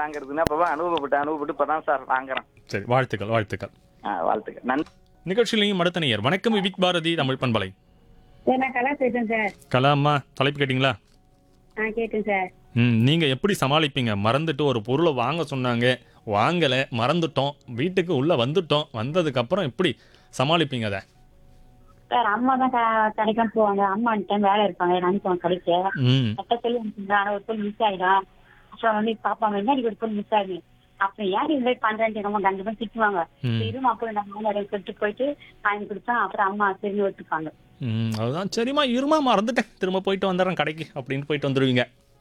வாங்குறதுன்னு அப்பதான் அனுபவப்பட்டு அனுபவப்பட்டு இப்பதான் சார் வாங்குறேன் சரி வாழ்த்துக்கள் வாழ்த்துக்கள் ஆ, வாழ்த்துக்கள் நன்றி நிகழ்ச்சியிலையும் அடுத்த நேயர் வணக்கம் விவிக் பாரதி தமிழ் பண்பலை சார் நான் கலா பேசுறேன் சார் கலாமா தலைப்பு கேட்டிங்களா ஆ கேட்டேன் சார் ம் நீங்கள் எப்படி சமாளிப்பீங்க மறந்துட்டு ஒரு பொருளை வாங்க சொன்னாங்க வாங்கலை மறந்துட்டோம் வீட்டுக்கு உள்ளே வந்துட்டோம் வந்ததுக்கப்புறம் எப்படி சமாளிப்பீங்க அதை சார் அம்மா தான் க- கடைக்கெல்லாம் போவாங்க அம்மா டைம் வேலை இருப்பாங்க நினைப்பாங்க கடைக்கு ம் கட்ட சொல்லி அனுப்பிச்சிருந்தா, ஆனா ஒரு பொருள் மிஸ் ஆயிடும் அப்புறம் வந்து பாப்பாங்க என்ன ஒரு பொருள் மிஸ் ஆகுது அப்புறம் யார் இந்த மாதிரி பண்றேன்னு நம்ம கண்டிப்பா திட்டுவாங்க ம். இருமா அப்புறம் நம்ம நிறைய சொல்லிட்டு போயிட்டு வாங்கி கொடுத்தா அப்புறம் அம்மா சரி ஒத்துப்பாங்க ம் அதுதான் சரிம்மா இருமா மறந்துட்டேன் திரும்ப போயிட்டு வந்துடுறேன் கடைக்கு அப்படின்னு போயிட்டு வந்துடுவீங்க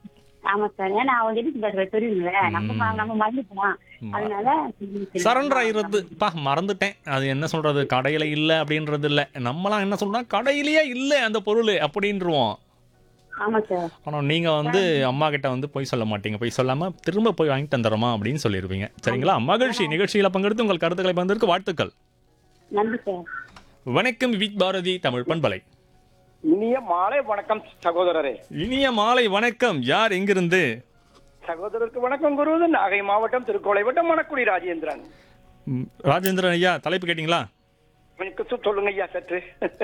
ஆமா சார் ஏன்னா அவங்க எதுக்கு பேசுற தெரியுங்களே நம்ம ம- நம்ம மறந்துட்டோம் அதனால சரண்டர் ஆயிடுறது பா மறந்துட்டேன் அது என்ன சொல்றது கடையில இல்லை அப்படின்றது இல்லை நம்மலாம் என்ன சொல்றோம் கடையிலேயே இல்லை அந்த பொருள் அப்படின்றவோம் ஆமா சார் ஆனால் நீங்கள் வந்து அம்மா கிட்ட வந்து போய் சொல்ல மாட்டீங்க போய் சொல்லாமல் திரும்ப போய் வாங்கிட்டு வந்துடுறோமா அப்படின்னு சொல்லிடுவீங்க சரிங்களா மகிழ்ச்சி நிகழ்ச்சியில் பங்கெடுத்து உங்கள் கருத்துக்களை பகிர்ந்ததற்கு வாழ்த்துக்கள் நன்றி சார் வணக்கம் விவிக் பாரதி தமிழ் பண்பலை இனிய மாலை வணக்கம் சகோதரரே இனிய மாலை வணக்கம் யார் எங்கிருந்து சகோதரருக்கு வணக்கம் கூறுவது நாகை மாவட்டம் திருக்கோளை வட்டம் மணக்குடி ராஜேந்திரன் ம், ராஜேந்திரன் ஐயா தலைப்பு கேட்டிங்களா எனக்கு சொ- சொல்லுங்க ஐயா சற்று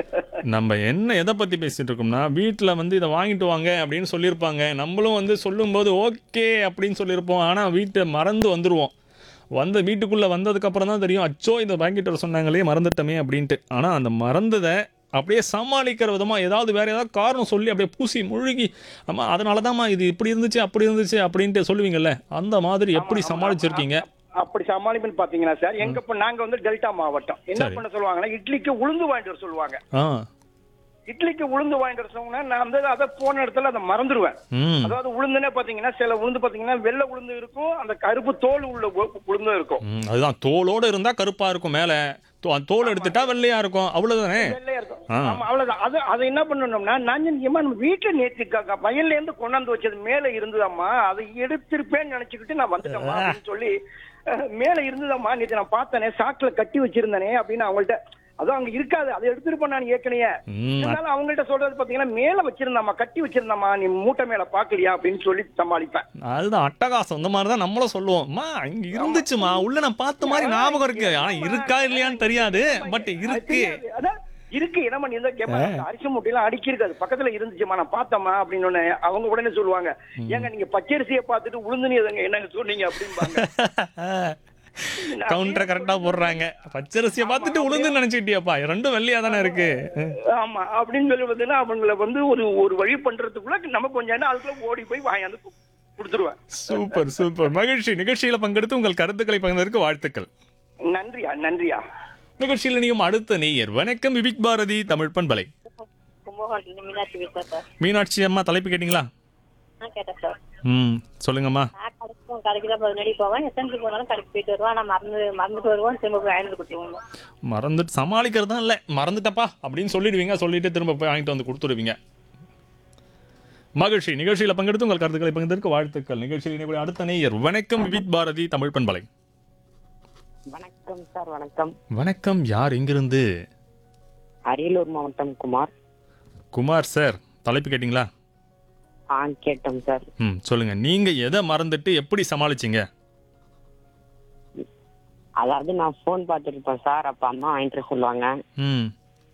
நம்ம என்ன எதை பற்றி பேசிட்டு இருக்கோம்னா வீட்டில் வந்து இதை வாங்கிட்டு வாங்க அப்படின்னு சொல்லியிருப்பாங்க நம்மளும் வந்து சொல்லும்போது ஓகே அப்படின்னு சொல்லியிருப்போம் ஆனால் வீட்டை மறந்து வந்துடுவோம் வந்து வீட்டுக்குள்ளே வந்ததுக்கப்புறம் தான் தெரியும் அச்சோ இதை வாங்கிட்டு வர சொன்னாங்களே மறந்துட்டோமே அப்படின்ட்டு ஆனால் அந்த மறந்ததை அப்படியே சமாளிக்கிற விதமாக ஏதாவது வேறு ஏதாவது காரணம் சொல்லி அப்படியே பூசி முழுகி அம்மா அதனால தான்மா இது இப்படி இருந்துச்சு அப்படி இருந்துச்சு அப்படின்ட்டு சொல்லுவீங்கல்ல அந்த மாதிரி எப்படி சமாளிச்சிருக்கீங்க அப்படி சமாளிப்புன்னு பாத்தீங்கன்னா சார் எங்க இப்ப நாங்க வந்து டெல்டா மாவட்டம் என்ன சரி. பண்ண சொல்லுவாங்கன்னா இட்லிக்கு உளுந்து வாங்கிட்டு வர சொல்லுவாங்க ஆ இட்லிக்கு உளுந்து வாங்கிட்டு வர சொன்னா நான் வந்து அதை போன இடத்துல அதை மறந்துடுவேன் ம் அதாவது உளுந்துனே பாத்தீங்கன்னா சில உளுந்து பாத்தீங்கன்னா வெள்ளை உளுந்து இருக்கும் அந்த கருப்பு தோல் உள்ள உ- உளுந்தும் இருக்கும் ம், அதுதான் தோலோட இருந்தா கருப்பா இருக்கும் மேல தோ- தோல் எடுத்துட்டா வெள்ளையா இருக்கும் அவ்வளவுதானே வெள்ளையா இருக்கும் ஆ. ஆமா அவ்வளவுதான் அது அதை என்ன பண்ணணும்னா நஞ்சன்யமா நம்ம வீட்டுல நேற்று க- க- வயல்ல இருந்து கொண்டாந்து வச்சது மேல இருந்ததம்மா அதை எடுத்திருப்பேன்னு நினைச்சுக்கிட்டு நான் வந்துட்டேம்மா அப்படின்னு சொல்லி அஹ், மேல இருந்ததம்மா நேற்று நான் பார்த்தனே சாக்குல கட்டி வச்சிருந்தனே அப்படின்னு அவங்கள்ட்ட அதுவும் அங்க இருக்காது அதை எடுத்திருப்பேன் நான் ஏற்கனவே ம், இருந்தாலும் அவங்கள்ட்ட சொல்றது பாத்தீங்கன்னா மேல வச்சிருந்தாம்மா கட்டி வச்சிருந்தாம்மா நீ மூட்டை மேல பாக்கலையா அப்படின்னு சொல்லி சமாளிப்பேன் அதுதான் அட்டகாசம் இந்த மாதிரி தான் நம்மளும் சொல்லுவோம் அம்மா இங்க இருந்துச்சுமா உள்ள நான் பார்த்த மாதிரி ஞாபகம் இருக்கு ஆனா இருக்கா இல்லையான்னு தெரியாது பட் இருக்கு தெரியாது. அதான் இருக்கு என்ன பண்ணி இருந்தா கேட்பாங்க அரிசி மூட்டையெல்லாம் அடிக்கிருக்கு அது பக்கத்துல இருந்துச்சுமா நான் பார்த்தம்மா அப்படின்னு உடனே அவங்க உடனே சொல்லுவாங்க ஏங்க நீங்க பச்சரிசியை பார்த்துட்டு உளுந்து நீங்க என்னங்க சொன்னீங்க அப்படிம்பாங்க கவுண்டரை கரெக்டா போடுறாங்க பச்சரிசியை பார்த்துட்டு உளுந்து நினைச்சுக்கிட்டியாப்பா ரெண்டும் வெள்ளையா தானே இருக்கு ஆமா அப்படின்னு சொல்லி பார்த்தீங்கன்னா அவங்கள வந்து ஒரு ஒரு வழி பண்றதுக்குள்ள நம்ம கொஞ்சம் நேரம் அதுக்குள்ள ஓடி போய் வாங்கியாந்து கு- கொடுத்துருவேன் சூப்பர் சூப்பர் மகிழ்ச்சி நிகழ்ச்சியில பங்கெடுத்து உங்கள் கருத்துக்களை பகிர்ந்ததற்கு வாழ்த்துக்கள் நன்றியா நன்றியா நிகழ்ச்சியில் நீயும் அடுத்த நேயர் வணக்கம் விபிக் பாரதி தமிழ் பண்பலை கும்பகோணத்துல மீனாட்சி பேசுறேன் சார் மீனாட்சி அம்மா தலைப்பு கேட்டிங்களா நான் கேட்டேன் சார் ம் சொல்லுங்கம்மா நான் கடைக்கும் கடைக்கு தான் பதினடி போவேன் எத்தனை போனாலும் கடைக்கு போயிட்டு வருவேன் நான் மறந்து மறந்துட்டு வருவோம் திரும்ப போய் ஐநூறு கொடுத்துருவோம் மறந்துட்டு சமாளிக்கிறது தான் இல்லை மறந்துட்டப்பா அப்படின்னு சொல்லிடுவீங்க சொல்லிட்டு திரும்ப போய் வாங்கிட்டு வந்து கொடுத்துடுவீங்க மகிழ்ச்சி நிகழ்ச்சியில் பங்கெடுத்து உங்கள் கருத்துக்களை பகிர்ந்ததற்கு வாழ்த்துக்கள் நிகழ்ச்சியில் இணையக்கூடிய அடுத்த நேயர் வணக்கம் விபித் பாரதி தமிழ் பண்பலை வணக்கம் சார் வணக்கம் வணக்கம் யார் எங்கிருந்து அரியலூர் மாவட்டம் குமார் குமார் சார் தலைப்பு கேட்டிங்களா ஆ கேட்டோம் சார் ம் சொல்லுங்க நீங்க எதை மறந்துட்டு எப்படி சமாளிச்சீங்க அதாவது நான் ஃபோன் பார்த்துட்டு இருப்பேன் சார் அப்ப அம்மா வாங்கிட்டு வர சொல்லுவாங்க ம்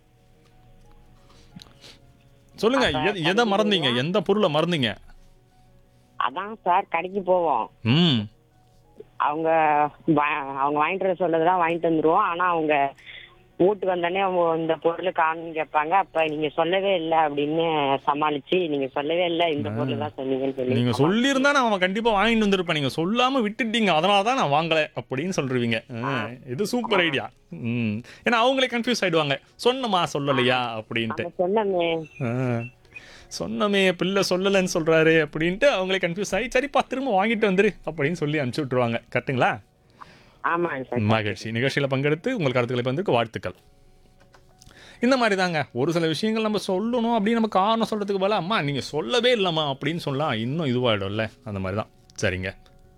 சொல்லுங்க எத- எதை மறந்தீங்க எந்த பொருளை மறந்தீங்க அதான் சார் கடைக்கு போவோம் ம் அவங்க வா- அவங்க வாங்கிட்டு வர சொல்லதெல்லாம் வாங்கிட்டு வந்துருவோம் ஆனா அவங்க வீட்டுக்கு வந்தோடனே அவங்க இந்த பொருள் காணும்னு கேட்பாங்க அப்ப நீங்க சொல்லவே இல்லை அப்படின்னு சமாளிச்சு நீங்க சொல்லவே இல்லை இந்த பொருள் தான் சொன்னீங்கன்னு சொல்லி நீங்க சொல்லியிருந்தா நான் அவன் கண்டிப்பா வாங்கிட்டு வந்திருப்பேன் நீங்க சொல்லாம விட்டுட்டீங்க அதனால தான் நான் வாங்கல அப்படின்னு சொல்றீங்க ஆ, இது சூப்பர் ஐடியா ம் ஏன்னா அவங்களே கன்ஃபியூஸ் ஆயிடுவாங்க சொன்னமா சொல்லலையா அப்படின்ட்டு நம்ம சொன்னமே ஆ, சொன்னமே பிள்ளை சொல்லலைன்னு சொல்றாரு அப்படின்ட்டு அவங்களே கன்ஃபியூஸ் ஆகி சரிப்பா திரும்ப வாங்கிட்டு வந்துரு அப்படின்னு சொல்லி அனுப்பிச்சு விட்டுருவாங்க கரெக்ட்டுங்களா ஆமாங்க சார் மகிழ்ச்சி நிகழ்ச்சியில் பங்கெடுத்து உங்கள் கருத்துக்களை பகிர்ந்ததுக்கு வாழ்த்துக்கள் இந்த மாதிரி தாங்க ஒரு சில விஷயங்கள் நம்ம சொல்லணும் அப்படின்னு நம்ம காரணம் சொல்கிறதுக்கு பதிலா அம்மா நீங்கள் சொல்லவே இல்லைம்மா அப்படின்னு சொல்லலாம் இன்னும் இதுவாகிடும்ல அந்த மாதிரி தான் சரிங்க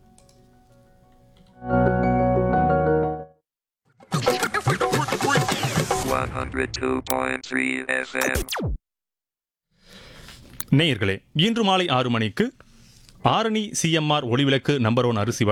One hundred two point three FM. நேயர்களே இன்று மாலை ஆறு மணிக்கு ஆரணி சிஎம்ஆர் ஒளிவிளக்கு நம்பர் ஒன் அரிசி